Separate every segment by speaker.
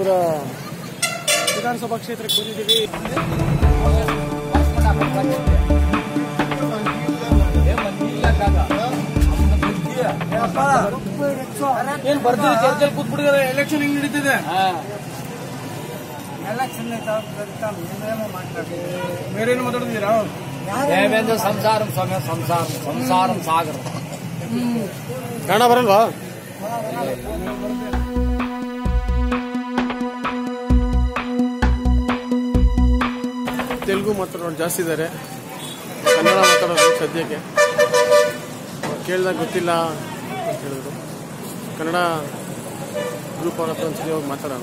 Speaker 1: ಈಗ ವಿಧಾನಸಭಾ ಕ್ಷೇತ್ರಕ್ಕೆ ಬಂದಿದ್ದೀವಿ ಏನ್ ಬರ್ತೀವಿ ಚರ್ಚೆಲ್ ಕೂತ್ಬಿಟ್ಟಿದ್ದಾರೆ ಎಲೆಕ್ಷನ್ ಹೆಂಗ್ ನಡೀತಿದೆ ಬೇರೇನು ಮಾತಾಡ್ತಿದ್ದೀರಾ
Speaker 2: దేవేంద్ర సంసారం స్వామి సంసారం సంసారం సాగరం
Speaker 1: ಕನ್ನಡ ಬರಲ್ವಾ ತೆಲುಗು ಮಾತಾಡೋರು ಜಾಸ್ತಿ ಇದ್ದಾರೆ ಕನ್ನಡ ಮಾತಾಡೋರು ಸದ್ಯಕ್ಕೆ ಕೇಳಿದಾಗ ಗೊತ್ತಿಲ್ಲ ಅಂತ ಹೇಳಿದ್ರು ಕನ್ನಡ ಗ್ರೂಪ್ ಅವ್ರ ಹತ್ರ ಒಂದ್ಸತಿ ಹೋಗಿ ಮಾತಾಡೋಣ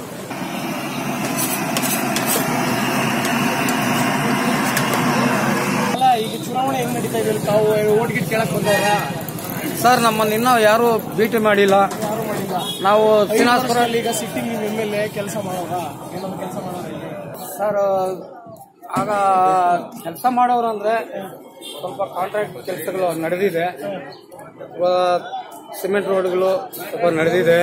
Speaker 1: ಅಲ್ಲ ಈಗ ಚುನಾವಣೆ ಹೆಂಗ್ ನಡೀತಾ ಇದೆ ತಾವು ಓಟ್ ಗಿಟ್ ಕೇಳಕ್ ಬಂದವ್ರ
Speaker 2: ಸರ್ ನಮ್ಮನ್ನ ಇನ್ನೂ ಯಾರು ಭೇಟಿ ಮಾಡಿಲ್ಲ
Speaker 1: ಯಾರು ಮಾಡಿಲ್ಲ
Speaker 2: ನಾವು
Speaker 1: ಐದು
Speaker 2: ಶ್ರೀನಿವಾಸಪುರ
Speaker 1: ವರ್ಷದಲ್ಲಿ ಈಗ ಸಿಟ್ಟಿಂಗ್ ಎಮ್ ಎಲ್ ಎ ಕೆಲಸ ಮಾಡೋರ ಏನಾದ್ರು ಕೆಲಸ ಮಾಡೋರ ಇಲ್ಲಿ?
Speaker 2: ಸರ್ ಆಗ ಕೆಲಸ ಮಾಡೋರು ಅಂದ್ರೆ ಸ್ವಲ್ಪ ಕಾಂಟ್ರಾಕ್ಟ್ ಕೆಲಸಗಳು ನಡೆದಿದೆ ಇವಾಗ ಸಿಮೆಂಟ್ ರೋಡ್ಗಳು ಸ್ವಲ್ಪ ನಡೆದಿದೆ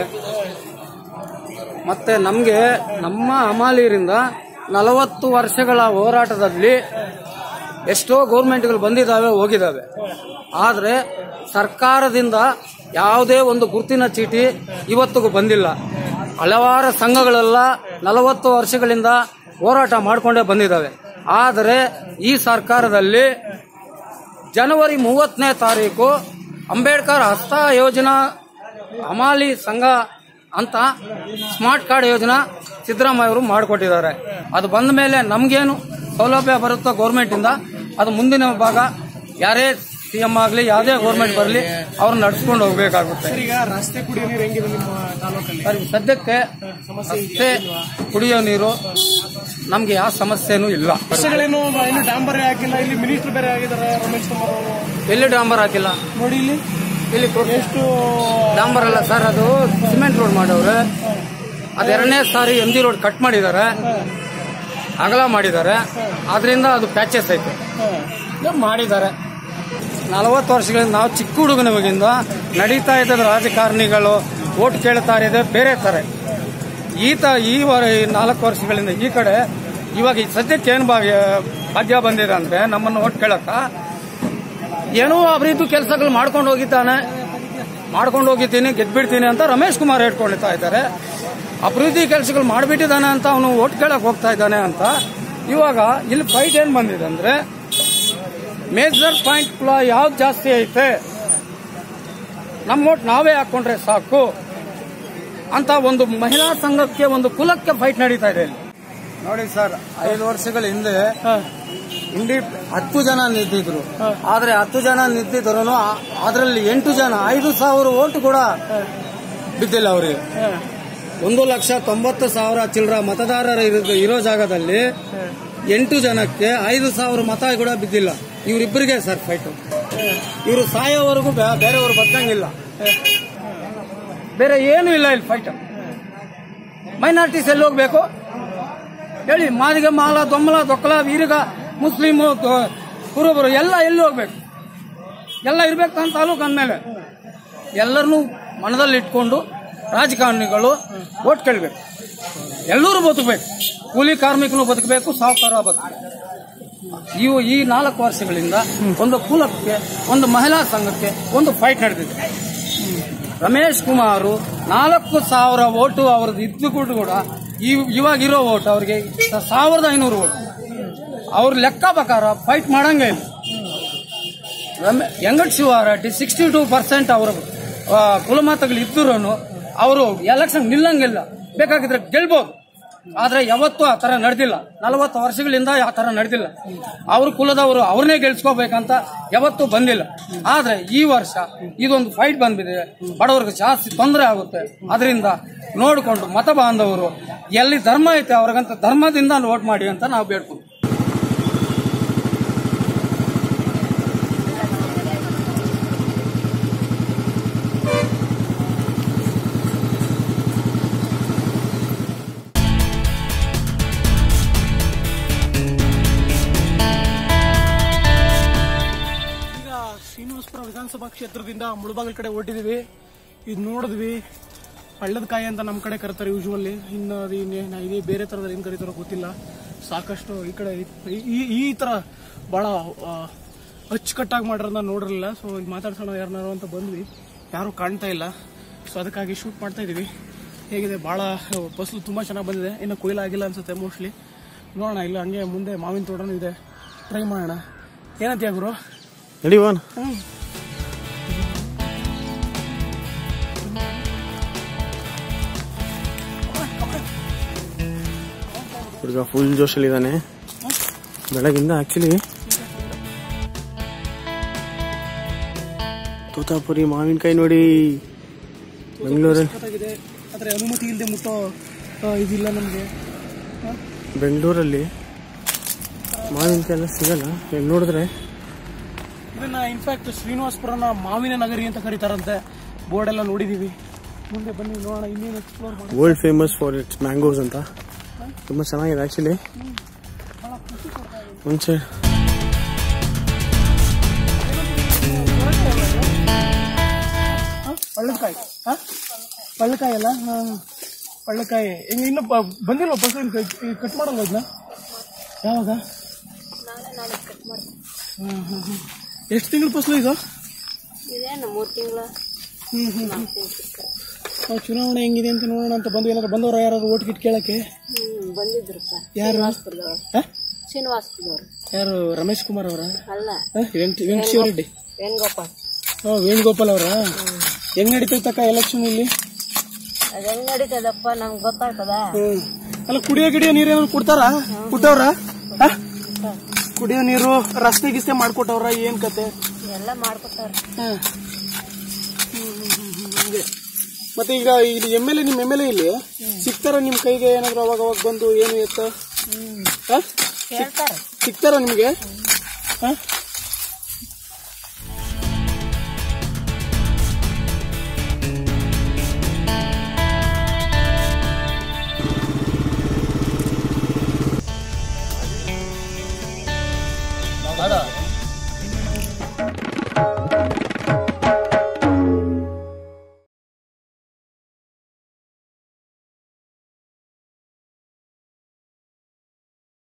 Speaker 2: ಮತ್ತೆ ನಮಗೆ ನಮ್ಮ ಹಮಾಲಿಯರಿಂದ ನಲವತ್ತು ವರ್ಷಗಳ ಹೋರಾಟದಲ್ಲಿ ಎಷ್ಟೋ ಗೌರ್ಮೆಂಟ್ಗಳು ಬಂದಿದ್ದಾವೆ ಹೋಗಿದ್ದಾವೆ ಆದರೆ ಸರ್ಕಾರದಿಂದ ಯಾವುದೇ ಒಂದು ಗುರುತಿನ ಚೀಟಿ ಇವತ್ತಿಗೂ ಬಂದಿಲ್ಲ ಹಲವಾರು ಸಂಘಗಳೆಲ್ಲ ನಲವತ್ತು ವರ್ಷಗಳಿಂದ ಹೋರಾಟ ಮಾಡಿಕೊಂಡೇ ಬಂದಿದ್ದಾವೆ ಆದರೆ ಈ ಸರ್ಕಾರದಲ್ಲಿ ಜನವರಿ ಮೂವತ್ತನೇ ತಾರೀಕು ಅಂಬೇಡ್ಕರ್ ಹಸ್ತ ಯೋಜನಾ ಹಮಾಲಿ ಸಂಘ ಅಂತ ಸ್ಮಾರ್ಟ್ ಕಾರ್ಡ್ ಯೋಜನಾ ಸಿದ್ದರಾಮಯ್ಯ ಅವರು ಮಾಡಿಕೊಟ್ಟಿದ್ದಾರೆ ಅದು ಬಂದ ಮೇಲೆ ನಮಗೇನು ಸೌಲಭ್ಯ ಬರುತ್ತೋ ಗೌರ್ಮೆಂಟಿಂದ ಅದು ಮುಂದಿನ ಭಾಗ ಯಾರೇ ಸಿ ಎಂ ಆಗಲಿ ಯಾವುದೇ ಗೌರ್ಮೆಂಟ್ ಬರಲಿ ಅವ್ರನ್ನ ನಡ್ಸ್ಕೊಂಡು ಹೋಗ್ಬೇಕಾಗುತ್ತೆ
Speaker 1: ಸರ್, ಈಗ ರಸ್ತೆ ಕುಡಿಯೋ ನೀರು ಹೆಂಗಿದೆ ನಿಮ್ಮ ತಾಲೂಕಲ್ಲಿ
Speaker 2: ಸರ್, ಸದ್ಯಕ್ಕೆ ರಸ್ತೆ ಕುಡಿಯೋ ನೀರು ನಮಗೆ ಯಾವ ಸಮಸ್ಯೆನೂ ಇಲ್ಲ
Speaker 1: ವರ್ಷಗಳೇನು ಇನ್ನು ಡಾಂಬರ್ ಹಾಕಿಲ್ಲ ಇಲ್ಲಿ ಮಿನಿಸ್ಟರ್ ಬೇರೆ ಆಗಿದ್ದಾರೆ ರಮೇಶ್ ಕುಮಾರ್ ಅವರು
Speaker 2: ಎಲ್ಲಿ ಡಾಂಬರ್ ಹಾಕಿಲ್ಲ
Speaker 1: ನೋಡಿ ಇಲ್ಲಿ
Speaker 2: ಇಲ್ಲಿ ಕೊಡಿ.
Speaker 1: ಎಷ್ಟು
Speaker 2: ಡಾಂಬರ್ ಅಲ್ಲ ಸರ್ ಅದು ಸಿಮೆಂಟ್ ರೋಡ್ ಮಾಡವ್ರೆ ಅದು ಎರಡನೇ ಸಾರಿ ಎಂ ಜಿ ರೋಡ್ ಕಟ್ ಮಾಡಿದ್ದಾರೆ ಅಗಲ ಮಾಡಿದ್ದಾರೆ ಅದರಿಂದ ಅದು ಪ್ಯಾಚಸ್ ಐತೆ ಇದು ಮಾಡಿದ್ದಾರೆ ನಲವತ್ತು ವರ್ಷಗಳಿಂದ ನಾವು ಚಿಕ್ಕ ಹುಡುಗನವಾಗಿಂದ ನಡೀತಾ ಇದ್ದ ರಾಜಕಾರಣಿಗಳು ಓಟ್ ಕೇಳ್ತಾ ಇದೆ ಬೇರೆ ತರ ಈತ ಈ ವರ ಈ ನಾಲ್ಕು ವರ್ಷಗಳಿಂದ ಈ ಕಡೆ ಇವಾಗ ಈ ಸದ್ಯಕ್ಕೆ ಏನು ಭಾಗ್ಯ ಭಾಗ್ಯ ಬಂದಿದೆ ಅಂದ್ರೆ ನಮ್ಮನ್ನು ಓಟ್ ಕೇಳಕ್ಕ ಏನೋ ಅಭಿವೃದ್ಧಿ ಕೆಲಸಗಳು ಮಾಡ್ಕೊಂಡು ಹೋಗಿದ್ದಾನೆ ಮಾಡ್ಕೊಂಡು ಹೋಗಿದ್ದೀನಿ ಗೆದ್ಬಿಡ್ತೀನಿ ಅಂತ ರಮೇಶ್ ಕುಮಾರ್ ಹೇಳ್ಕೊಳ್ತಾ ಇದ್ದಾರೆ ಅಭಿವೃದ್ಧಿ ಕೆಲಸಗಳು ಮಾಡಿಬಿಟ್ಟಿದ್ದಾನೆ ಅಂತ ಅವನು ಓಟ್ ಕೇಳಕ್ ಹೋಗ್ತಾ ಇದ್ದಾನೆ ಅಂತ ಇವಾಗ ಇಲ್ಲಿ ಫೈಟ್ ಏನ್ ಬಂದಿದೆ ಅಂದ್ರೆ ಮೇಜರ್ ಪಾಯಿಂಟ್ ಯಾವ್ದು ಜಾಸ್ತಿ ಐತೆ ನಮ್ಮ ಓಟ್ ನಾವೇ ಹಾಕೊಂಡ್ರೆ ಸಾಕು ಅಂತ ಒಂದು ಮಹಿಳಾ ಸಂಘಕ್ಕೆ ಒಂದು ಕುಲಕ್ಕೆ ಫೈಟ್ ನಡೀತಾ ಇದೆ ಇಲ್ಲಿ ನೋಡಿ ಸರ್ ಐದು ವರ್ಷಗಳ ಹಿಂದೆ ಇಂಡಿ ಹತ್ತು ಜನ ನಿಂತಿದ್ರು ಆದ್ರೆ ಹತ್ತು ಜನ ನಿಂತಿದ್ರು ಅದರಲ್ಲಿ ಎಂಟು ಜನ ಐದು ಸಾವಿರ ಓಟು ಕೂಡ ಬಿದ್ದಿಲ್ಲ ಅವರಿಗೆ ಒಂದು ಲಕ್ಷ ತೊಂಬತ್ತು ಸಾವಿರ ಚಿಲ್ಲರ ಮತದಾರರ ಇರೋ- ಇರೋ ಜಾಗದಲ್ಲಿ ಎಂಟು ಜನಕ್ಕೆ ಐದು ಸಾವಿರ ಮತ ಕೂಡ ಬಿದ್ದಿಲ್ಲ ಇವರಿಬ್ಬರಿಗೆ ಸರ್ ಫೈಟ್ ಇವರು ಸಾಯೋವರೆಗೂ ಬೇ- ಬೇರೆಯವರು ಬದುಕಂಗಿಲ್ಲ ಬೇರೆ ಏನು ಇಲ್ಲ ಇಲ್ಲಿ ಫೈಟ್ ಮೈನಾರಿಟೀಸ್ ಎಲ್ಲಿ ಹೋಗ್ಬೇಕು ಹೇಳಿ ಮಾದಿಗ ಮಾಲ ದೊಮ್ಮಲ ದೊಕ್ಕಲ ವೀರಿಗ ಮುಸ್ಲಿಮು ದ- ಕುರುಬರು ಎಲ್ಲ ಎಲ್ಲಿ ಹೋಗ್ಬೇಕು ಎಲ್ಲ ಇರ್ಬೇಕು ಅಂತ ತಾಲೂಕು ಅಂದಮೇಲೆ ಎಲ್ಲರನ್ನೂ ಮನದಲ್ಲಿ ಇಟ್ಕೊಂಡು ರಾಜಕಾರಣಿಗಳು ಓಟ್ ಕೇಳಬೇಕು ಎಲ್ಲರೂ ಬದುಕಬೇಕು ಕೂಲಿ ಕಾರ್ಮಿಕನು ಬದುಕಬೇಕು ಸಾಹುಕಾರ ಬದುಕಬೇಕು ಇವು ಈ ನಾಲ್ಕು ವರ್ಷಗಳಿಂದ ಒಂದು ಕುಲಕ್ಕೆ ಒಂದು ಮಹಿಳಾ ಸಂಘಕ್ಕೆ ಒಂದು ಫೈಟ್ ನಡೆದಿದೆ ರಮೇಶ್ ಕುಮಾರ್ ನಾಲ್ಕು ಸಾವಿರ ಓಟು ಅವ್ರದ್ದು ಇದ್ದು ಕೂಡ ಇವ್- ಇವಾಗಿರೋ ಓಟ್ ಅವ್ರಿಗೆ ಸಾವಿರದ ಐನೂರು ಓಟ್ ಅವ್ರ ಲೆಕ್ಕ ಪ್ರಕಾರ ಫೈಟ್ ಮಾಡಂಗೆ ಇಲ್ಲ ರಮೇ ಯಂಗಟ್ ಶಿವಾರೆಡ್ಡಿ ಸಿಕ್ಸ್ಟಿ ಟೂ ಪರ್ಸೆಂಟ್ ಅವರ ಕುಲಮತಗಳು ಇದ್ದರೂ ಅವರು ಎಲೆಕ್ಷನ್ ನಿಲ್ಲಂಗಿಲ್ಲ ಬೇಕಾಗಿದ್ರೆ ಗೆಲ್ಬೋದು ಆದ್ರೆ ಯಾವತ್ತೂ ಆ ತರ ನಡೆದಿಲ್ಲ ನಲವತ್ತು ವರ್ಷಗಳಿಂದ ಆ ತರ ನಡೆದಿಲ್ಲ ಅವ್ರ ಕುಲದವರು ಅವ್ರನ್ನೇ ಗೆಲ್ಸ್ಕೋಬೇಕಂತ ಯಾವತ್ತೂ ಬಂದಿಲ್ಲ ಆದ್ರೆ ಈ ವರ್ಷ ಇದೊಂದು ಫೈಟ್ ಬಂದ್ಬಿದೆ ಬಡವರಿಗೆ ಜಾಸ್ತಿ ತೊಂದರೆ ಆಗುತ್ತೆ ಅದರಿಂದ ನೋಡಿಕೊಂಡು ಮತ ಬಾಂಧವರು ಎಲ್ಲಿ ಧರ್ಮ ಐತೆ ಅವ್ರಿಗಂತ ಧರ್ಮದಿಂದ ವೋಟ್ ಮಾಡಿ ಅಂತ ನಾವು ಬೇಡ್ಕೊಂಡು
Speaker 1: ಈಗ ಶ್ರೀನಿವಾಸಪುರ ವಿಧಾನಸಭಾ ಕ್ಷೇತ್ರದಿಂದ ಮುಳಬಾಗಲ್ ಕಡೆ ಹೊರಟಿದೀವಿ ಇದು ನೋಡಿದ್ವಿ
Speaker 3: ಹಳ್ಳದ ಕಾಯಿ ಅಂತ ನಮ್ಮ ಕಡೆ ಕರೀತಾರೆ ಯೂಶುವಲ್ಲಿ ಇನ್ನು ಅದು ಇನ್ನೇನು ಇದೇ ಬೇರೆ ಥರದಲ್ಲಿ ಏನು ಕರೀತಾರೋ ಗೊತ್ತಿಲ್ಲ ಸಾಕಷ್ಟು ಈ ಕಡೆ ಈ- ಈ ಈ ಥರ ಭಾಳ ಆ, ಅಚ್ಚುಕಟ್ಟಾಗಿ ಮಾಡಿರೋದನ್ನ ನೋಡಿರಲಿಲ್ಲ ಸೊ ಇಲ್ಲಿ ಮಾತಾಡ್ಸೋಣ ಯಾರನ್ನಾರು ಅಂತ ಬಂದ್ವಿ ಯಾರೂ ಕಾಣ್ತಾ ಇಲ್ಲ ಸೊ ಅದಕ್ಕಾಗಿ ಶೂಟ್ ಮಾಡ್ತಾ ಇದೀವಿ ಹೇಗಿದೆ ಭಾಳ ಫಸಲು ತುಂಬ ಚೆನ್ನಾಗಿ ಬಂದಿದೆ ಇನ್ನು ಕೊಯ್ಲಾಗಿಲ್ಲ ಅನ್ಸುತ್ತೆ ಮೋಸ್ಟ್ಲಿ ನೋಡೋಣ ಇಲ್ಲ ಹಂಗೆ ಮುಂದೆ ಮಾವಿನ ತೋಟನೂ ಇದೆ ಟ್ರೈ ಮಾಡೋಣ ಏನಂತೀಯ ಗುರು
Speaker 1: ನಡಿವಾನ್
Speaker 3: ಹ್ಞೂ
Speaker 1: ಹುಡುಗ ಫುಲ್ ಜೋಶಲ್ಲಿದ್ದಾನೆ ಬೆಳಗಿಂದ ಆಕ್ಚುಲಿ ತೋತಾಪುರಿ ಮಾವಿನಕಾಯಿ ನೋಡಿ ಬೆಂಗಳೂರಲ್ಲಿ
Speaker 3: ಸಖತ್ತಾಗಿದೆ ಆದರೆ ಅನುಮತಿ ಇಲ್ಲದೆ ಮುಟ್ಟೋ ಆ, ಇದಿಲ್ಲ ನಮಗೆ
Speaker 1: ಬೆಂಗಳೂರಲ್ಲಿ ಮಾವಿನಕಾಯಿ ಎಲ್ಲ ಸಿಗಲ್ಲ ಇಲ್ಲಿ ನೋಡಿದ್ರೆ
Speaker 3: ಇದನ್ನ ಇನ್ಫ್ಯಾಕ್ಟ್ ಶ್ರೀನಿವಾಸಪುರನ ಮಾವಿನ ನಗರಿ ಅಂತ ಕರೀತಾರಂತೆ ಬೋರ್ಡ್ ಎಲ್ಲ ನೋಡಿದೀವಿ ಮುಂದೆ ಬನ್ನಿ ನೋಡೋಣ ಇನ್ನೇನು ಎಕ್ಸ್ಪ್ಲೋರ್ ಮಾಡೋಣ
Speaker 1: world famous for its mangoes ಅಂತ ತುಂಬ ಚೆನ್ನಾಗಿದೆ ಆ್ಯಕ್ಚುಲಿ ಮುಂಚೆ
Speaker 3: ಪಳ್ಳಕಾಯಿ ಹಾ ಪಳ್ಳಕಾಯಿ ಅಲ್ಲ ಹಾ ಪಳ್ಳಕಾಯಿ ಹಿಂಗೆ ಇನ್ನು ಬ- ಬಂದಿಲ್ವ ಬಸ್ ಕಟ್ ಮಾಡಲ್ಲ ಅದನ್ನ ಯಾವಾಗ ಹಾಂ ಹಾಂ ಹಾಂ ಎಷ್ಟು ತಿಂಗಳು ಫಸಲು ಇದು
Speaker 4: ಇದೇನು ಮೂರು ತಿಂಗಳ
Speaker 3: ಹ್ಮ್ ಹ್ಮ್ ಹ್ಮ್. ನಾವು ಚುನಾವಣೆ ಹೆಂಗಿದೆ ಅಂತ ನೋಡೋಣ ಅಂತ ಬಂದು ಏನಾದ್ರು ಬಂದವರು ಯಾರು ಓಟ್ ಗಿಟ್ ಕೇಳಕ್ಕೆ
Speaker 4: ಹ್ಮ್ ಬಂದಿದ್ರಪ್ಪ
Speaker 3: ಯಾರು
Speaker 4: ಶ್ರೀನಿವಾಸಪುರದವ್ರು
Speaker 3: ಹಾ?
Speaker 4: ಶ್ರೀನಿವಾಸಪುರದವ್ರು
Speaker 3: ಯಾರು ರಮೇಶ್ ಕುಮಾರ್ ಅವರ
Speaker 4: ಅಲ್ಲ
Speaker 3: ವೆಂಕಟೇಶ್ವರರೆಡ್ಡಿ
Speaker 4: ವೇಣುಗೋಪಾಲ್
Speaker 3: ಓ ವೇಣುಗೋಪಾಲ್ ಅವರ ಹೆಂಗ್ ನಡೀತೈತಕ್ಕ ಎಲೆಕ್ಷನ್ ಇಲ್ಲಿ
Speaker 4: ಅದ್ ಹೆಂಗ್ ನಡೀತದಪ್ಪ ನಮ್ಗೆ ಗೊತ್ತಾಗ್ತದ
Speaker 3: ಹ್ಮ್ ಅಲ್ಲ ಕುಡಿಯೋ ಗಿಡಿಯೋ ನೀರು ಏನಾದ್ರು ಕೊಡ್ತಾರ ಕೊಟ್ಟವ್ರ ಹಾ? ಕುಡಿಯೋ ನೀರು ರಸ್ತೆ ಗಿಸ್ತೆ ಮಾಡ್ಕೊಟ್ಟವ್ರ ಏನ್ ಕತೆ
Speaker 4: ಎಲ್ಲ ಮಾಡ್ಕೊತಾರ
Speaker 3: ಹಾ. ಹ್ಮ್, ಹ್ಮ್, ಹ್ಮ್, ಹ್ಮ್, ಹಂಗೆ. ಮತ್ತೆ ಈಗ ಇಲ್ಲಿ ಎಮ್ ಎಲ್ ಎ ನಿಮ್ ಎಮ್ ಎಲ್ ಎ ಇಲ್ಲಿ ಸಿಗ್ತಾರ ನಿಮ್ ಕೈಗೆ ಏನಾದ್ರು ಅವಾಗ ಅವಾಗ ಬಂದು ಏನು ಎತ್ತ ಹಾ?
Speaker 4: ಕೇಳ್ತಾರ
Speaker 3: ಸಿಗ್ತಾರ ನಿಮ್ಗೆ ಹಾ?